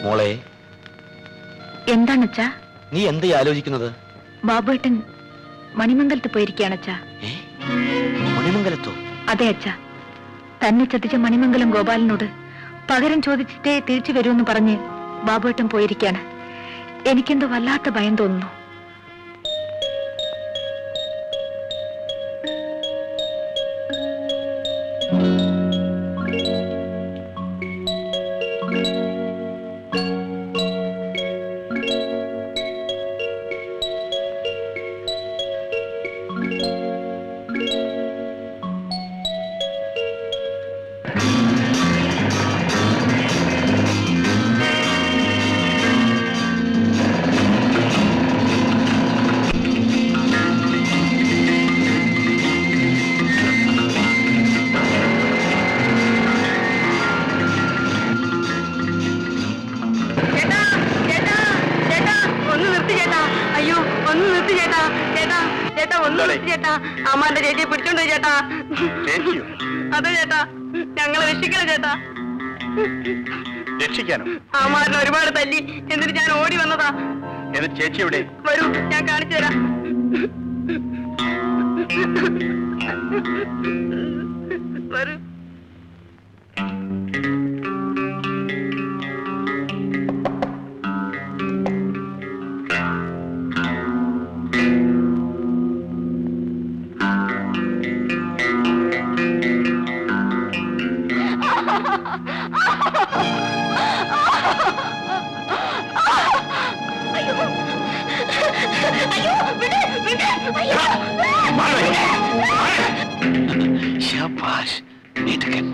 മോളെ എന്താണ് അച്ഛാ നീ എന്ത് ആലോചിക്കുന്നത് ബാബുവേട്ടൻ മണിമംഗലത്ത് പോയിരിക്കുകയാണ് അച്ഛാ മണിമംഗലത്തോ അതെ അച്ഛാ തന്നെ ചതിച്ച മണിമംഗലം ഗോപാലനോട് പകരം ചോദിച്ചിട്ടേ തിരിച്ചു വരുമെന്ന് പറഞ്ഞ് ബാബുവേട്ടൻ പോയിരിക്കുകയാണ് എനിക്കെന്തോ വല്ലാത്ത ഭയം തോന്നുന്നു ചേട്ടാ ചേട്ടാ ചേട്ടാ ഒന്ന് നിർത്തി ചേട്ടാ അയ്യോ ഒന്ന് നിർത്തി ചേട്ടാ ചേട്ടാ ചേട്ടാ ഒന്ന് നിർത്തി ചേട്ടാ അമ്മാന്റെ ചേച്ചിയെ പിടിച്ചോണ്ട് പോയി ചേട്ടാ അതെ ചേട്ടാ ഞങ്ങളെ രക്ഷിക്കണം ചേട്ടാ രക്ഷിക്കാനോ അമ്മാരനെ ഒരുപാട് തല്ലി എന്നിട്ട് ഞാൻ ഓടി വന്നതാ എന്നിട്ട് ചേച്ചി എവിടെ വരൂ ഞാൻ കാണിച്ചു തരാം വരൂ ശാബാഷ് നീട്ടക്കൻ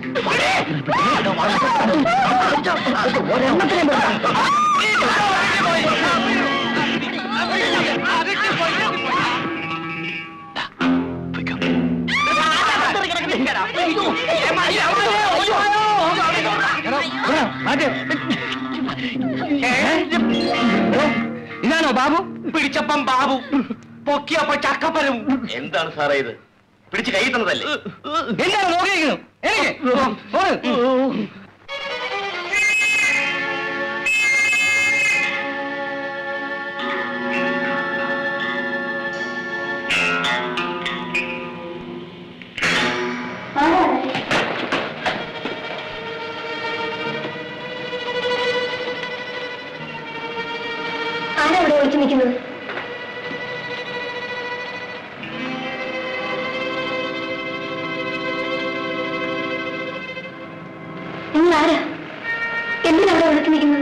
ഇതാണോ ബാബു പിടിച്ചപ്പം ബാബു പൊക്കിയപ്പോ ചക്കപ്പരും എന്താണ് സാറേ ഇത് പിടിച്ച് കൈ തന്നതല്ലേ എന്താണ് നോക്കിയിരിക്കുന്നു എനിക്ക് ഓട്. ആരാ ഇവിടെ ഒളിച്ചു നിൽക്കുന്നത് നിങ്ങൾ ആരാ എന്തിനാ അവിടെ ഒളിച്ചു നിൽക്കുന്നത്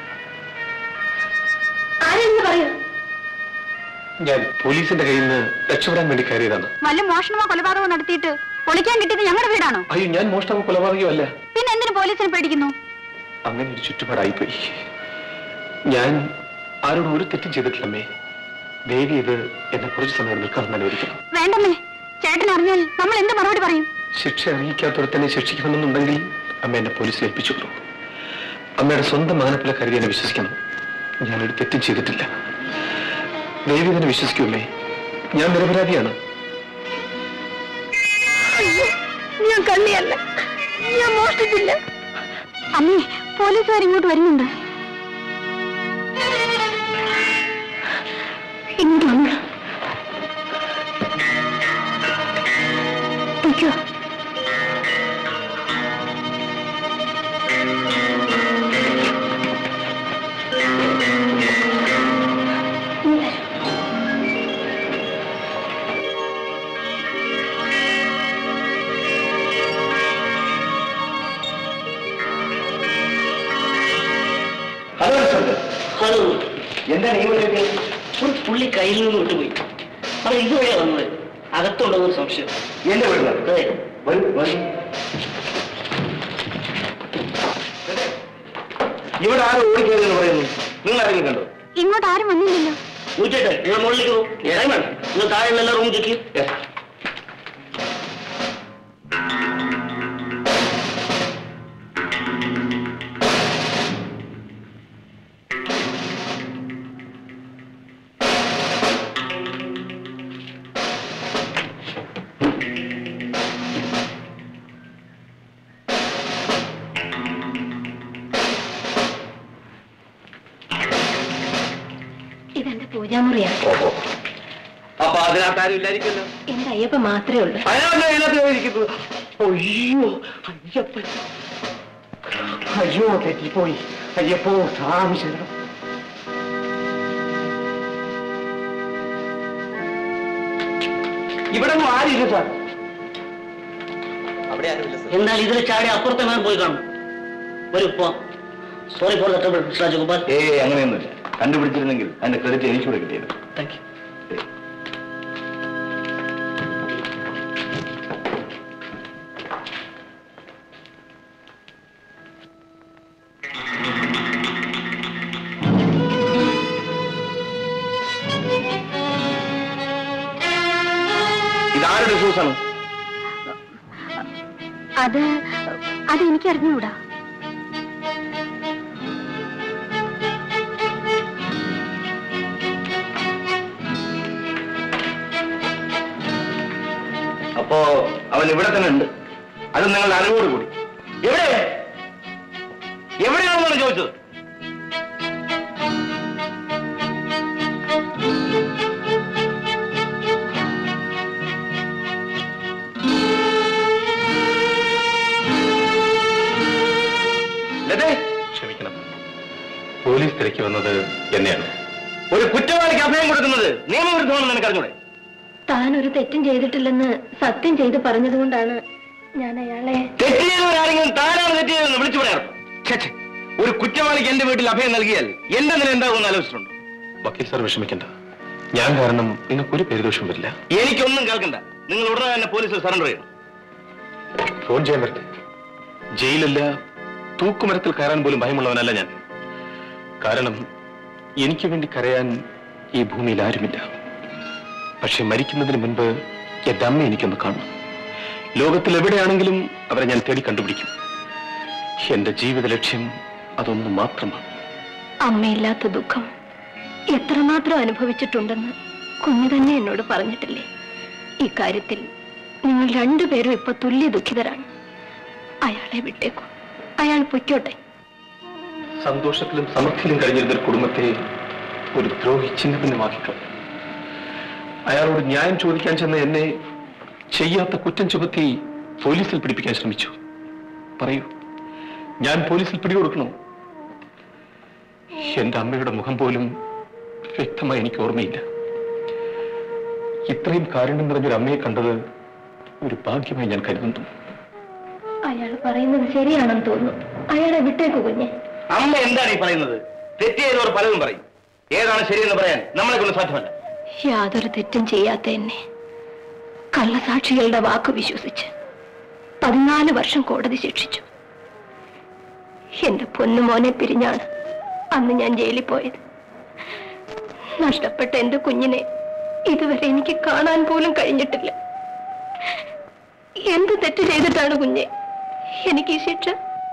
ആരെന്ന് പറയൂ ഞാൻ പോലീസിന്റെ കയ്യിൽ നിന്ന് രക്ഷപ്പെടാൻ വേണ്ടി കയറിയതാണ് വല്ല മോഷണമോ കൊലപാതകമോ നടത്തിയിട്ട് ഒളിക്കാൻ കിട്ടിയത് ഞങ്ങളുടെ വീടാണോ അയ്യോ ഞാൻ മോഷ്ടമോ കൊലപാതകയോ അല്ല പിന്നെ എന്തിനു പോലീസിനെ പേടിക്കുന്നു അങ്ങനെ ഒരു ചുറ്റുപാടായിപ്പോയി ഞാൻ ആരോടും ഒരു തെറ്റും ചെയ്തിട്ടില്ലമ്മേ ദേവി ഇത് എന്നെ കുറച്ച് സമയം നിൽക്കാൻ അനുവദിക്കണം വേണ്ടമ്മേ ചേട്ടൻ അറിഞ്ഞാൽ നമ്മൾ എന്ത് മറുപടി പറയും ശിക്ഷ അറിയിക്കാത്തവരെ തന്നെ ശിക്ഷിക്കണമെന്നുണ്ടെങ്കിൽ അമ്മ എന്നെ പോലീസിൽ ഏൽപ്പിച്ചോളൂ അമ്മയുടെ സ്വന്തം മാനപ്പിലെ കരുതി എന്നെ വിശ്വസിക്കണം ഞാനൊരു തെറ്റും ചെയ്തിട്ടില്ല ദേവി തന്നെ വിശ്വസിക്കൂല്ലേ ഞാൻ നിരപരാധിയാണ് ഞാൻ കണ്ണിയല്ല ഞാൻ മോഷ്ടിച്ചില്ല അമ്മേ പോലീസുകാർ ഇങ്ങോട്ട് വരുന്നുണ്ട് ഇങ്ങോട്ട് വന്നു പൊയ്ക്കോ ഹലോ ഹലോ എന്താണ് ഈ വഴിയൊക്കെ ഒരു പുള്ളി കയ്യിൽ നിന്ന് വിട്ടുപോയി അത് ഇതുവഴിയാ വന്നത് അകത്തുണ്ടോ ഒരു സംശയം എന്റെ വീട്ടിലാണ് അതെ വരൂ വരൂ ഇവിടെ ആരോ ഓടിക്കയറിയെന്ന് പറയുന്നു നിങ്ങൾ ആരെങ്കിലും കണ്ടോ ഇങ്ങോട്ട് ആരും വന്നില്ലല്ലോ ഊറ്റട്ടെ നിങ്ങൾ മുകളിലേക്ക് പോകും ഇറങ്ങി വേണം നിങ്ങൾ താഴെയുള്ള എല്ലാ റൂം ചെക്ക് പൂജാമുറിയാണ് ഓഹോ അപ്പൊ അതിനകത്ത് ആരും ഇല്ലായിരിക്കുമല്ലോ എന്റെ അയ്യപ്പ മാത്രമേ ഉള്ളൂ അയാളല്ലേ ഇതിനകത്ത് ഇരിക്കുന്നത് അയ്യോ അയ്യപ്പൻ അയ്യോ തെറ്റിപ്പോയി അയ്യപ്പോ സ്വാമി ശരണം ഇവിടെ ഒന്നും ആരില്ല സാർ അവിടെ ആരുമില്ല സർ എന്നാൽ ഇതിൽ ചാടി അപ്പുറത്തെ ഞാൻ പോയി കാണും വരൂ പോ sorry for the trouble Rajagopal ഏ അങ്ങനെയൊന്നുമില്ല കണ്ടുപിടിച്ചിരുന്നെങ്കിൽ അതിന്റെ ക്രെഡിറ്റ് എനിക്കൂടെ കിട്ടിയത് താങ്ക് യു ഇതാരുടെ ഷൂസാണ് അത് അത് എനിക്ക് അറിഞ്ഞുകൂടാ അപ്പോ അവൻ ഇവിടെ തന്നെ ഉണ്ട് അത് നിങ്ങളുടെ അറിവോട് കൂടി എവിടെ എവിടെയാണെന്നാണ് ചോദിച്ചത് ലതേ ക്ഷമിക്കണം പോലീസ് തിരക്കി വന്നത് എന്നെയാണ് ഒരു കുറ്റവാളിക്ക് അഭയം കൊടുക്കുന്നത് നിയമവിരുദ്ധമാണെന്ന് നിനക്ക് അറിഞ്ഞൂടെ താൻ ഒരു തെറ്റും ചെയ്തിട്ടില്ലെന്ന് സത്യം ചെയ്ത് പറഞ്ഞതുകൊണ്ടാണ് ഞാൻ അയാളെ തെറ്റ് ചെയ്തവരാരെങ്കിലും താനാണ് തെറ്റ് ചെയ്തതെന്ന് വിളിച്ചു പറയാറ് ഛെ, ഛെ. ഒരു കുറ്റവാളിക്ക് എന്റെ വീട്ടിൽ അഭയം നൽകിയാൽ എന്റെ നില എന്താകുമെന്ന് ആലോചിച്ചിട്ടുണ്ട് വക്കീൽ സാർ വിഷമിക്കണ്ട ഞാൻ കാരണം നിങ്ങൾക്ക് ഒരു പേരുദോഷം വരില്ല എനിക്കൊന്നും കേൾക്കണ്ട നിങ്ങൾ ഉടനെ തന്നെ പോലീസിൽ സറണ്ടർ ചെയ്യണം ഫോൺ ചെയ്യാൻ പറ്റേ ജയിലല്ല തൂക്കുമരത്തിൽ കയറാൻ പോലും ഭയമുള്ളവനല്ല ഞാൻ കാരണം എനിക്ക് വേണ്ടി കരയാൻ ഈ ഭൂമിയിൽ ആരുമില്ല പക്ഷെ മരിക്കുന്നതിന് മുൻപ് എന്റെ അമ്മ എനിക്കൊന്ന് കാണണം ലോകത്തിൽ എവിടെയാണെങ്കിലും അവരെ ഞാൻ തേടി കണ്ടുപിടിക്കും എന്റെ ജീവിത ലക്ഷ്യം അതൊന്നു മാത്രമാണ് അമ്മയില്ലാത്ത ദുഃഖം എത്രമാത്രം അനുഭവിച്ചിട്ടുണ്ടെന്ന് കുഞ്ഞു തന്നെ എന്നോട് പറഞ്ഞിട്ടില്ലേ ഇക്കാര്യത്തിൽ നിങ്ങൾ രണ്ടുപേരും ഇപ്പൊ തുല്യ ദുഃഖിതരാണ് അയാളെ വിട്ടേക്കും അയാൾ പൊയ്ക്കോട്ടെ സന്തോഷത്തിലും സമൃദ്ധിയിലും കഴിഞ്ഞിരുന്ന ഒരു കുടുംബത്തെ ഒരു ദ്രോഹി ചിഹ്നഭിന്നമാക്കിക്കളഞ്ഞു അയാളോട് ന്യായം ചോദിക്കാൻ ചെന്ന എന്നെ ചെയ്യാത്ത കുറ്റം ചുമത്തി പോലീസിൽ പിടിപ്പിക്കാൻ ശ്രമിച്ചു പറയൂ ഞാൻ പോലീസിൽ പിടികൊടുക്കണോ എന്റെ അമ്മയുടെ മുഖം പോലും വ്യക്തമായി എനിക്ക് ഓർമ്മയില്ല ഇത്രയും കാരുണ്യം നിറഞ്ഞൊരു അമ്മയെ കണ്ടത് ഒരു ഭാഗ്യമായി ഞാൻ കരുതുന്നു അയാൾ പറയുന്നത് ശരിയാണെന്ന് തോന്നുന്നു അയാളെ വിട്ടേക്കു കുഞ്ഞെ അമ്മ എന്താണ് ഈ പറയുന്നത് തെറ്റ് ചെയ്തവർ പലതും പറയും ഏതാണ് ശരിയെന്ന് പറയാൻ നമ്മളെ കൊണ്ട് സാധ്യമല്ല യാതൊരു തെറ്റും ചെയ്യാത്ത എന്നെ കള്ളസാക്ഷികളുടെ വാക്ക് വിശ്വസിച്ച് പതിനാല് വർഷം കോടതി ശിക്ഷിച്ചു എന്റെ പൊന്നുമോനെ പിരിഞ്ഞാണ് അന്ന് ഞാൻ ജയിലിൽ പോയത് നഷ്ടപ്പെട്ട എന്റെ കുഞ്ഞിനെ ഇതുവരെ എനിക്ക് കാണാൻ പോലും കഴിഞ്ഞിട്ടില്ല എന്ത് തെറ്റ് ചെയ്തിട്ടാണ് കുഞ്ഞെ എനിക്ക് ഈ ശിക്ഷ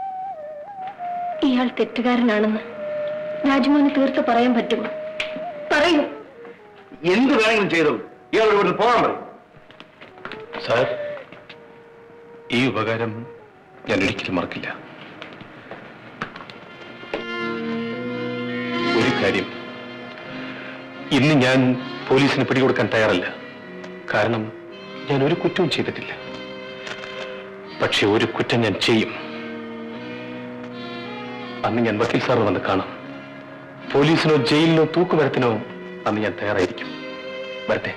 ഇയാൾ തെറ്റുകാരനാണെന്ന് രാജ്മോന് തീർത്ത് പറയാൻ പറ്റുമോ പറയൂ എന്ത് വേണമെങ്കിലും ചെയ്തോളൂ ഇയാളോട് ഇവിടുന്ന് പോകാൻ പറയും സാർ ഈ ഉപകാരം ഞാൻ ഒരിക്കലും മറക്കില്ല ഒരു കാര്യം ഇന്ന് ഞാൻ പോലീസിന് പിടികൊടുക്കാൻ തയ്യാറല്ല കാരണം ഞാൻ ഒരു കുറ്റവും ചെയ്തിട്ടില്ല പക്ഷെ ഒരു കുറ്റം ഞാൻ ചെയ്യും അന്ന് ഞാൻ വക്കീൽ സാറിന് വന്ന് കാണാം പോലീസിനോ ജയിലിനോ തൂക്കുമരത്തിനോ അന്ന് ഞാൻ തയ്യാറായിരിക്കും വരട്ടെ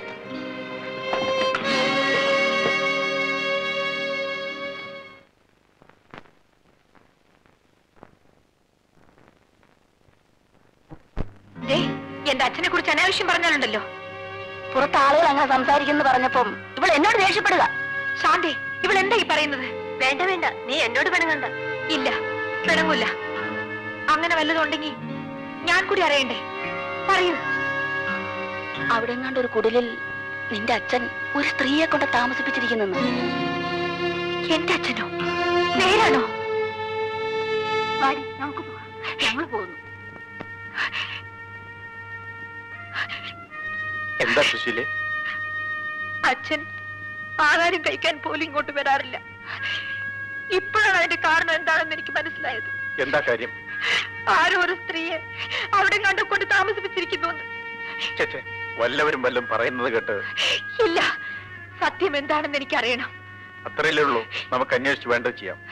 എന്റെ അച്ഛനെ കുറിച്ച് അനാവശ്യം പറഞ്ഞാലുണ്ടല്ലോ പുറത്ത് ആളുകൾ അങ്ങനെ സംസാരിക്കുന്നു പറഞ്ഞപ്പം ഇവൾ എന്നോട് ദേഷ്യപ്പെടുക ശാന്തി ഇവൾ എന്താ ഈ പറയുന്നത് വേണ്ട വേണ്ട നീ എന്നോട് പെണുങ്ങണ്ട ഇല്ല പിണങ്ങൂല അങ്ങനെ വല്ലതും ഉണ്ടെങ്കിൽ ഞാൻ കൂടി അറിയണ്ടേ പറയൂ അവിടെ എങ്ങാണ്ട് ഒരു കുടിലിൽ നിന്റെ അച്ഛൻ ഒരു സ്ത്രീയെ കൊണ്ട് താമസിപ്പിച്ചിരിക്കുന്നെന്ന് എന്റെ അച്ഛനോ നേരാണോ വാടി നമുക്ക് പോവാം ഞങ്ങൾ പോകുന്നു എന്താ സുശീലേ അച്ഛൻ ആഹാരം കഴിക്കാൻ പോലും ഇങ്ങോട്ട് വരാറില്ല ഇപ്പോഴാണ് അതിന്റെ കാരണം എന്താണെന്ന് എനിക്ക് മനസ്സിലായത് എന്താ കാര്യം ആരോ ഒരു സ്ത്രീയെ അവിടെ കണ്ടുകൊണ്ട് താമസിപ്പിച്ചിരിക്കുന്നു ചേച്ചേ വല്ലവരും വല്ലതും പറയുന്നത് കേട്ട് ഇല്ല സത്യം എന്താണെന്ന് എനിക്കറിയണം അത്രയല്ലേ ഉള്ളൂ നമുക്ക് അന്വേഷിച്ച് വേണ്ടത് ചെയ്യാം